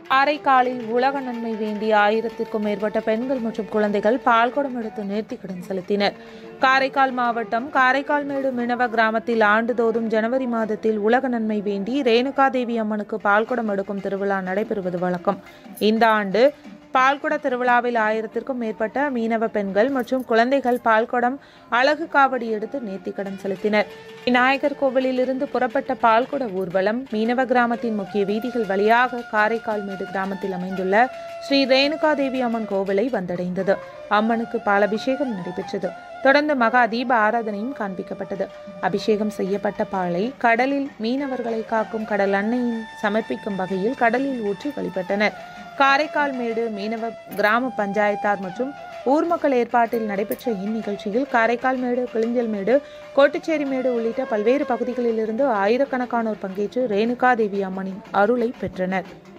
காரைக்காலில் உலக நன்மை வேண்டிய ஆயிரத்திற்கும் மேற்பட்ட பெண்கள் மற்றும் குழந்தைகள் பால்குடம் எடுத்து நேர்த்திக்கடன் செலுத்தினர் காரைக்கால் மாவட்டம் காரைக்கால்மேடு மினவ கிராமத்தில் ஆண்டுதோறும் ஜனவரி மாதத்தில் உலக நன்மை வேண்டி ரேணுகாதேவி அம்மனுக்கு பால்குடம் எடுக்கும் திருவிழா நடைபெறுவது வழக்கம் இந்த ஆண்டு பால்குட திருவிழாவில் ஆயிரத்திற்கும் மேற்பட்ட மீனவ பெண்கள் மற்றும் குழந்தைகள் பால்குடம் அழகு காவடி எடுத்து நேர்த்திக்கடன் செலுத்தினர் விநாயகர் கோவிலிலிருந்து புறப்பட்ட பால்குட ஊர்வலம் மீனவ கிராமத்தின் முக்கிய வீதிகள் வழியாக காரைக்கால்மேடு கிராமத்தில் அமைந்துள்ள ஸ்ரீ ரேணுகாதேவி அம்மன் கோவிலை வந்தடைந்தது அம்மனுக்கு பாலபிஷேகம் நடைபெற்றது தொடர்ந்து மகா தீப ஆராதனையும் காண்பிக்கப்பட்டது அபிஷேகம் செய்யப்பட்ட பாலை கடலில் மீனவர்களை காக்கும் கடல் அன்னையின் சமர்ப்பிக்கும் வகையில் கடலில் ஊற்றி வழிபட்டனர் காரைக்கால் மேடு மீனவ கிராம பஞ்சாயத்தார் மற்றும் ஊர் மக்கள் ஏற்பாட்டில் நடைபெற்ற இந்நிகழ்ச்சியில் காரைக்கால் மேடு கிளிஞ்சல் மேடு கோட்டுச்சேரி மேடு உள்ளிட்ட பல்வேறு பகுதிகளிலிருந்து ஆயிரக்கணக்கானோர் பங்கேற்று ரேணுகா தேவி அம்மனின் அருளை பெற்றனர்